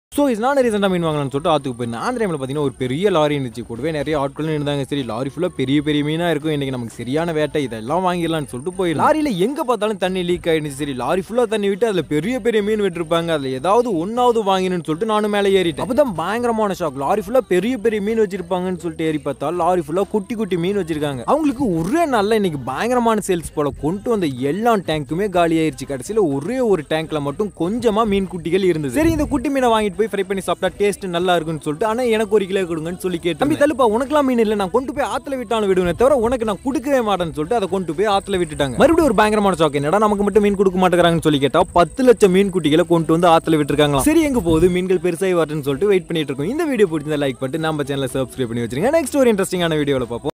so இது நான் ரீசெண்டாக மீன் வாங்கலாம்னு சொல்லிட்டு ஆத்துக்கு போயிருந்தேன் அந்த டைமில் பார்த்தீங்கன்னா ஒரு பெரிய லாரி இருந்துச்சு கூடவே நிறைய ஆட்களும் இருந்தாங்க சரி லாரி ஃபுல்லாக பெரிய பெரிய மீனாக இருக்கும் இன்னைக்கு நமக்கு சரியான வேட்டை இதெல்லாம் வாங்கிடலாம்னு சொல்லிட்டு போய் லாரியில் எங்கே பார்த்தாலும் தண்ணி லீக் ஆயிடுச்சு சரி லாரி ஃபுல்லாக தண்ணி விட்டு அதில் பெரிய பெரிய மீன் விட்டுருப்பாங்க அதில் ஏதாவது ஒன்றாவது வாங்கினு சொல்லிட்டு நானும் மேலே ஏறிட்டேன் அப்போ தான் பயங்கரமான ஷாக் லாரி ஃபுல்லாக பெரிய பெரிய மீன் வச்சிருப்பாங்கன்னு சொல்லிட்டு ஏறி பார்த்தா லாரி ஃபுல்லாக குட்டி குட்டி மீன் வச்சிருக்காங்க அவங்களுக்கு ஒரே நாளில் இன்னைக்கு பயங்கரமான சேல்ஸ் போல கொண்டு வந்த எல்லா டேங்க்குமே காலி ஆயிருச்சு கடைசியில் ஒரே ஒரு டேங்க்ல மட்டும் கொஞ்சமா மீன் குட்டிகள் இருந்தது சரி இந்த குட்டி மீனை வாங்கிட்டு போய் ஃப்ரை பண்ணி சாப்பிட்டா டேஸ்ட் நல்லா இருக்குன்னு சொல்லிட்டு ஆனா எனக்கு ஒரு கிலோ கொடுங்கன்னு சொல்லி கேட்டு தம்பி தலுப்பா உனக்குலாம் மீன் இல்லை நான் கொண்டு போய் ஆத்துல விட்டாலும் விடுவேன் தவிர உனக்கு நான் கொடுக்கவே மாட்டேன்னு சொல்லிட்டு அதை கொண்டு போய் ஆத்துல விட்டுட்டாங்க மறுபடியும் ஒரு பயங்கரமான ஷாக் என்னடா நமக்கு மட்டும் மீன் கொடுக்க மாட்டேங்கிறாங்கன்னு சொல்லி கேட்டா பத்து லட்சம் மீன் குட்டிகளை கொண்டு வந்து ஆத்துல விட்டுருக்காங்களா சரி எங்க போகுது மீன்கள் பெருசாகி வரட்டுன்னு சொல்லிட்டு வெயிட் பண்ணிட்டு இருக்கோம் இந்த வீடியோ பிடிச்சிருந்தா லைக் பண்ணிட்டு நம்ம சேனலை சப்ஸ்கிரைப் பண்ணி வச்சிருங்க நெக்ஸ்ட் ஒரு இன்ட்ரெஸ்டிங்கான வீடியோவில் பார்ப்போம்